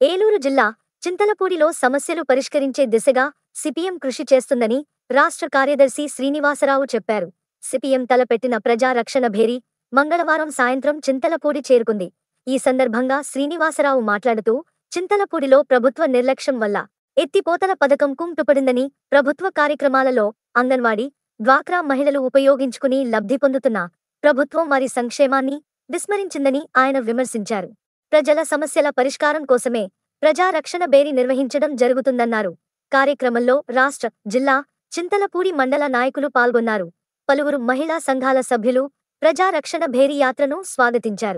ఏలూరు జిల్లా చింతలపూడిలో సమస్యలు పరిష్కరించే దిశగా సిపిఎం కృషి చేస్తుందని రాష్ట్ర కార్యదర్శి శ్రీనివాసరావు చెప్పారు సిపిఎం తలపెట్టిన ప్రజా రక్షణ భేరీ మంగళవారం సాయంత్రం చింతలపూడి చేరుకుంది ఈ సందర్భంగా శ్రీనివాసరావు మాట్లాడుతూ చింతలపూడిలో ప్రభుత్వ నిర్లక్ష్యం వల్ల ఎత్తిపోతల పథకం కుంటుపడిందని ప్రభుత్వ కార్యక్రమాలలో అంగన్వాడీ డ్వాక్రా మహిళలు ఉపయోగించుకుని లబ్ధి పొందుతున్న ప్రభుత్వం వారి సంక్షేమాన్ని విస్మరించిందని ఆయన విమర్శించారు ప్రజల సమస్యల పరిష్కారం కోసమే ప్రజా రక్షణ బేరీ నిర్వహించడం జరుగుతుందన్నారు కార్యక్రమంలో రాష్ట్ర జిల్లా చింతలపూడి మండల నాయకులు పాల్గొన్నారు పలువురు మహిళా సంఘాల సభ్యులు ప్రజా రక్షణ భేరీ యాత్రను స్వాగతించారు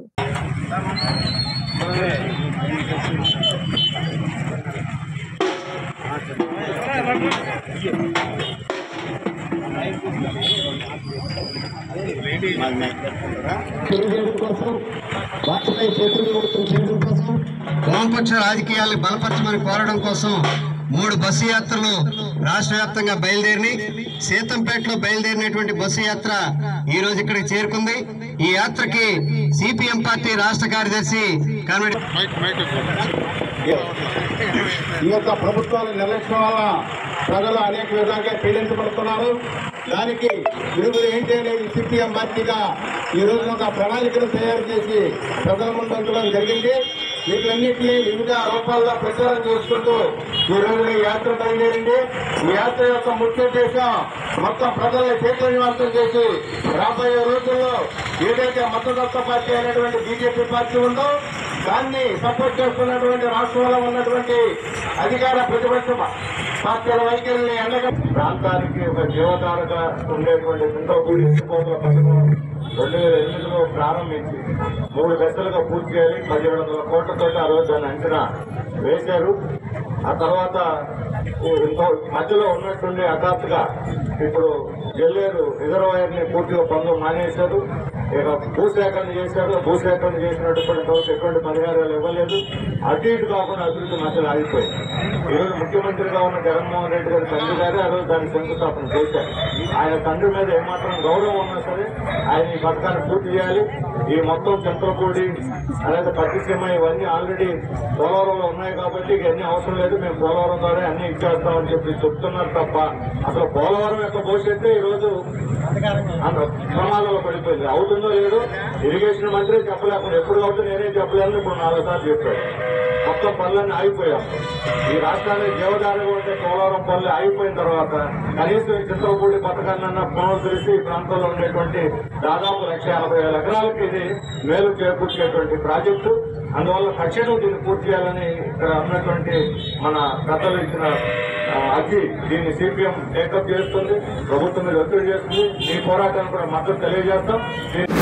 తెలుగుదేశం కోసం వాటిపై చేతులు నిలబెట్టిన చేయడం కోసం వామపక్ష రాజకీయాల్ని బలపరచమని కోరడం కోసం మూడు బస్సు యాత్రలు రాష్ట్ర వ్యాప్తంగా బయలుదేరినాయి సీతంపేటలో బయలుదేరినటువంటి బస్సు యాత్ర ఈ రోజు ఇక్కడికి చేరుకుంది ఈ యాత్రకి సిపిఎం పార్టీ రాష్ట్ర కార్యదర్శి కామెడీ ఈ యొక్క ప్రభుత్వాల నిర్లక్ష్యం వల్ల ప్రజలు అనేక విధాలుగా పీడించబడుతున్నారు దానికి విరుగుడు ఏంటి అనేది సిపిఎం పార్టీగా ఈ రోజు ఒక ప్రణాళికను తయారు చేసి ప్రజల ముందు ఉంచడం జరిగింది వీటన్నింటినీ వివిధ రూపాల్లో ప్రచారం చేసుకుంటూ ఈ రోజు ఈ యాత్ర బయలుదేరింది ఈ యాత్ర యొక్క ముఖ్య ఉద్దేశం మొత్తం ప్రజల్ని చైతన్యవంతం చేసి రాబోయే రోజుల్లో ఏదైతే మతదత్త పార్టీ అనేటువంటి బీజేపీ పార్టీ ఉందో దాన్ని సపోర్ట్ చేస్తున్నటువంటి రాష్ట్రంలో ఉన్నటువంటి అధికార ప్రతిపక్ష పార్టీల వైఖరిని ఎండగా ప్రాంతానికి ఒక జీవధారగా ఉండేటువంటి చింతపూడి ఎత్తిపోతల పథకం రెండు వేల ఎనిమిదిలో ప్రారంభించి మూడు దశలుగా పూర్తి చేయాలి పదిహేడు వందల కోట్లతో ఆ రోజు దాన్ని అంచనా వేశారు ఆ తర్వాత ఇంకో మధ్యలో ఉన్నట్టుండి హఠాత్తుగా ఇప్పుడు జల్లేరు రిజర్వాయర్ ని పూర్తిగా పనులు మానేశారు ఇక భూసేకరణ చేశారు భూసేకరణ చేసినటువంటి ప్రభుత్వం ఎటువంటి పరిహారాలు ఇవ్వలేదు అటు ఇటు కాకుండా అభివృద్ధి మధ్యలో ఆగిపోయింది ఈరోజు ముఖ్యమంత్రిగా ఉన్న జగన్మోహన్ రెడ్డి గారి తండ్రి గారే ఆ రోజు దాన్ని శంకుస్థాపన చేశారు ఆయన తండ్రి మీద ఏమాత్రం గౌరవం ఉన్నా సరే ఆయన ఈ పథకాన్ని పూర్తి చేయాలి ఈ మొత్తం చంద్రపూడి అలాగే పట్టిసీమ ఇవన్నీ ఆల్రెడీ పోలవరంలో ఉన్నాయి కాబట్టి ఇవన్నీ అవసరం లేదు మేము పోలవరం ద్వారా అన్ని ఇచ్చేస్తామని చెప్పి చెప్తున్నారు తప్ప అసలు పోలవరం యొక్క భవిష్యత్తు ఈ రోజు అంత ప్రమాదంలో పడిపోయింది అవుతుందో లేదో ఇరిగేషన్ మంత్రి చెప్పలేకుండా ఎప్పుడు అవుతుందో నేనే చెప్పలేను ఇప్పుడు నాలుగు సార్లు చెప్పాడు మొత్తం పనులన్నీ ఆగిపోయాం ఈ రాష్ట్రానికి జీవధారగా ఉంటే పోలవరం పనులు ఆగిపోయిన తర్వాత కనీసం ఈ చిత్రపూడి పథకాన్ని పునరుద్ధరిస్తే ఈ ప్రాంతంలో ఉండేటువంటి దాదాపు లక్ష యాభై వేల ఎకరాలకు ఇది మేలు చేకూర్చేటువంటి ప్రాజెక్టు అందువల్ల తక్షణం దీన్ని పూర్తి చేయాలని ఇక్కడ ఉన్నటువంటి మన పెద్దలు ఇచ్చిన ఆ, అర్జీ దీన్ని సిపిఎం టేకప్ చేస్తుంది ప్రభుత్వం మీద ఒత్తిడి చేస్తుంది ఈ పోరాటానికి కూడా మద్దతు తెలియజేస్తాం దీన్ని